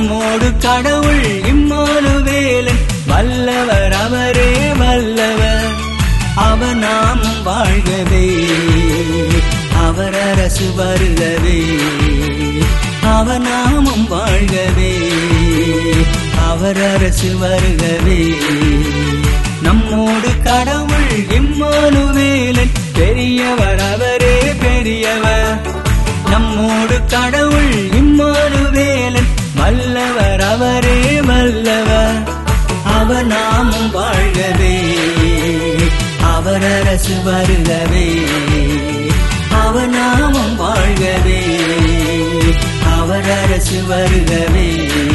நம்மோடு கடவுள் இம்மானுவேலன் வல்லவர் அவரே வல்லவர் அவர் நாமும் வாழ்கவே அவர் அரசு வருகவே அவர் நாமும் வாழ்கவே அவர் அரசு வருகவே நம்மோடு கடவுள் இம்மானுவேலன் பெரியவர் அவரே பெரியவர் நம்மோடு கடவுள் இம்மானுவேலன் வல்லவர் அவரே வல்லவர் அவர் நாமும் வாழ்கவே அவர் அரசு வருகவே அவர் நாமும் வாழ்கவே அவர் அரசு வருகவே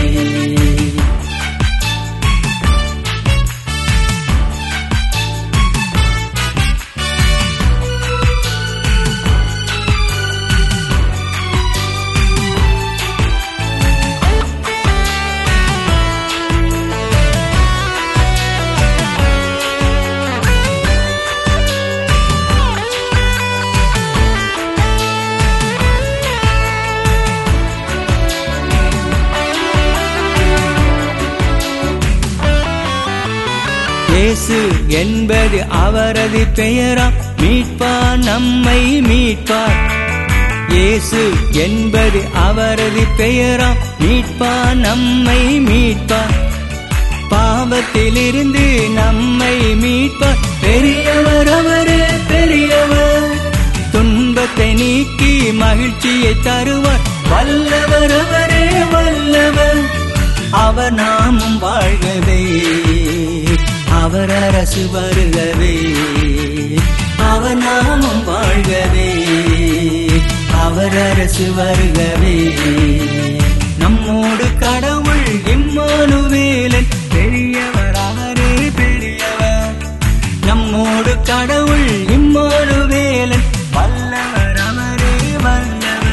இயேசு என்பது அவரது பெயராம் மீட்பார் நம்மை மீட்பார் இயேசு என்பது அவரது பெயராம் மீட்பார் நம்மை மீட்பார் பாவத்திலிருந்து நம்மை மீட்பார் பெரியவர் அவரே பெரியவர் துன்பத்தை நீக்கி மகிழ்ச்சியை தருவார் வல்லவர் அவரே வல்லவர் அவர் நாமும் வாழ்கவே அவர் அரசு வருகவே அவர் நாமும் வாழ்கவே அவர் அரசு வருகவே நம்மோடு கடவுள் இம்மானுவேலன் பெரியவர் அவரே பெரியவர் நம்மோடு கடவுள் இம்மானுவேலன் வல்லவர் அவரே வல்லவர்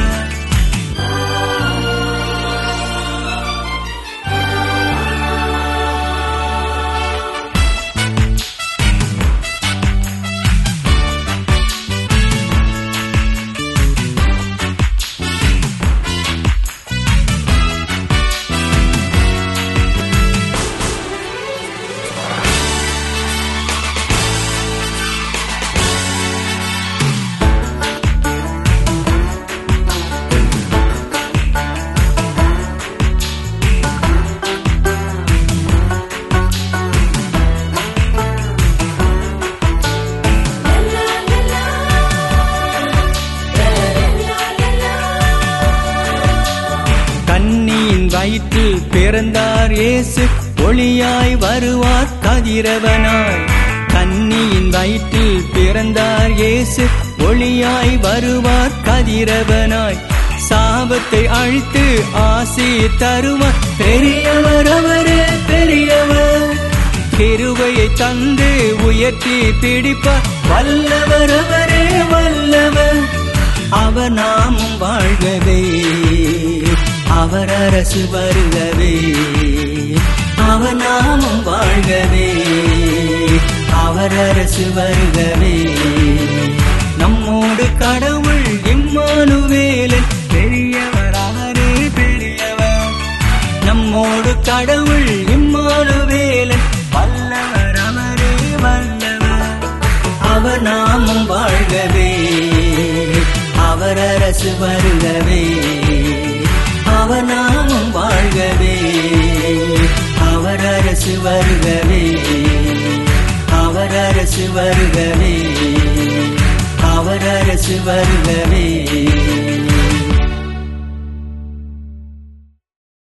கண்ணியின் வயிற்றில் பிறந்தார் இயேசு ஒளியாய் வருவார் கதிரவனாய் கண்ணியின் வயிற்றில் பிறந்தார் இயேசு ஒளியாய் வருவார் கதிரவனாய் சாபத்தை அழித்து ஆசி தருவார் பெரியவர் அவரே பெரியவர் கிருபையை தந்து உயர்த்தி பிடிப்பார் வல்லவர் அவரே வல்லவர் அவர் நாமும் வாழ்கவே அவர் அரசு வருகவே அவர் நாமும் வாழ்கவே அவர் அரசு வருகவே நம்மோடு கடவுள் இம்மானுவேலன் பெரியவர் அவரே பெரியவர் நம்மோடு கடவுள் இம்மானுவேலன் வல்லவர் அவரே வல்லவர் அவர் நாமும் வாழ்கவே அவர் அரசு வருகவே அவர் நாமும் வாழ்கவே அவர் அரசு வருகவே அவர் அரசு வருகவே அவர் அரசு வருகவே